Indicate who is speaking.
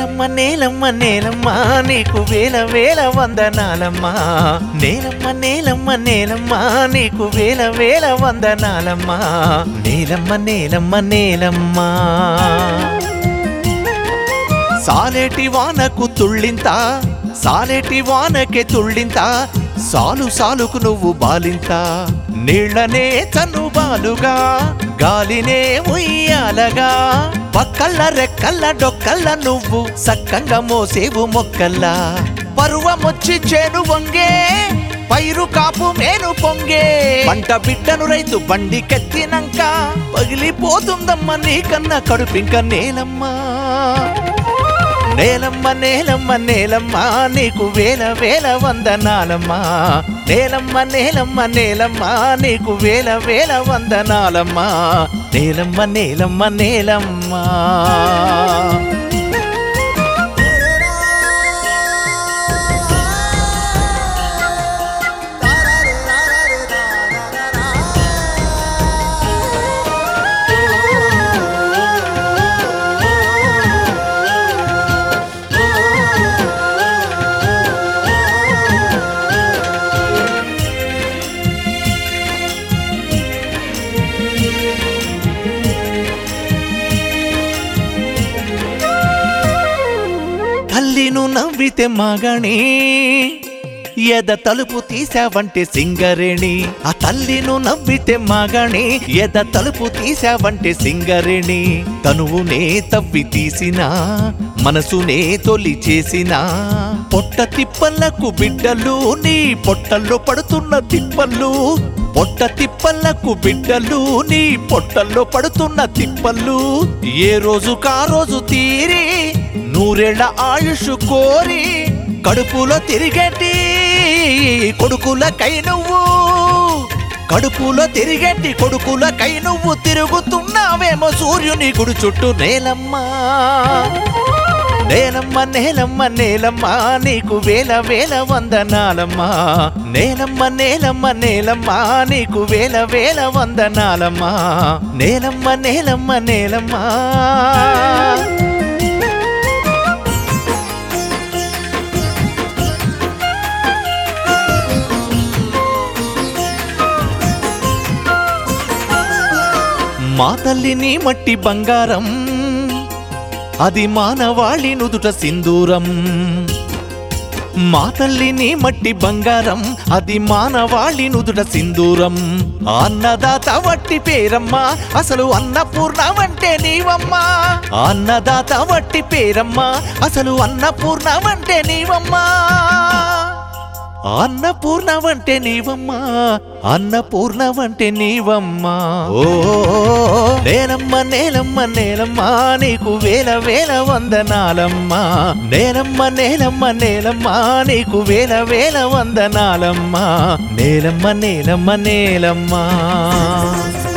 Speaker 1: నేలమ్మ నేలమ్మ నేలమ్మ నీకు వేల వేల వందనాలమ్మా నేలమ్మ నేలమ్మ నేలమ్మ నీకు వేల వేల వందనాలమ్మా నేలమ్మ నేలమ్మ నేలమ్మ సాలేటి వానకు తుళ్ళింత సాలేటి వానకే తుళ్ళింత సాలు సాలుకు నువ్వు బాలింత నీళ్ళనే చనుబాలుగా గాలినే ఉయ్యాలగా పక్కల్ల రెక్కల్ల డొక్కల్ల నువ్వు సక్కంగా మోసేవు మొక్కల్లా పరువమొచ్చి చేను వంగే పైరు కాపు మేను పొంగే పంట బిడ్డను రైతు బండి కెత్తినంక పగిలిపోతుందమ్మ నీకన్న కడుపింక నేలమ్మా నేలమ్మ నేలమ్మ నేలమ్మ నీకు వేల వేల వందనాలమ్మా నేలమ్మ నేలమ్మ నేలమ్మ నీకు వేల వేల వందనాలమ్మా నేలమ్మ నేలమ్మ నేలమ్మ తల్లిను నవ్వితే మగణి ఎద తలుపు తీసావంటే సింగరేణి ఆ తల్లిను నవ్వితే మగణి ఎద తలుపు తీసావంటే సింగరేణి తనువునే తవ్వి తీసిన మనసునే తొలి చేసిన పొట్ట తిప్పలకు బిడ్డలు నీ పొట్టల్లో పడుతున్న తిప్పలు పొట్ట తిప్పలకు బిడ్డలు నీ పొట్టల్లో పడుతున్న తిప్పలు ఏ రోజు కా రోజు తీరి నూరేళ్ల ఆయుష్ కోరి కడుపులో తిరిగేటి కొడుకులకై నువ్వు కడుపులో తిరిగేటి కొడుకులకై నువ్వు తిరుగుతున్నావేమో సూర్యుని గుడి చుట్టూ నేలమ్మా నేలమ్మ నేలమ్మ నేలమ్మ నీకు వేల వేల వందనాలమ్మా నేలమ్మ నేలమ్మ నేలమ్మ నీకు వేల వేల వందనాలమ్మా నేలమ్మ నేలమ్మ నేలమ్మ మా తల్లిని మట్టి బంగారం అది మానవాళి నుదుట సింధూరం మా తల్లిని మట్టి బంగారం అది మానవాళి నుదుట సింధూరం అన్నదాత వట్టి పేరమ్మా అసలు అన్నపూర్ణమంటే నీవమ్మా అన్నదాత వట్టి పేరమ్మా అసలు అన్నపూర్ణమంటే నీవమ్మా అన్నపూర్ణవంటే నీవమ్మా అన్నపూర్ణవంటే నీవమ్మా ఓ నేలమ్మ నేలమ్మ నేలమ్మ నీకు వేల వేల వందనాలమ్మా నేలమ్మ నేలమ్మ నేలమ్మ నీకు వేల వేల వందనాలమ్మా నేలమ్మ నేలమ్మ నేలమ్మా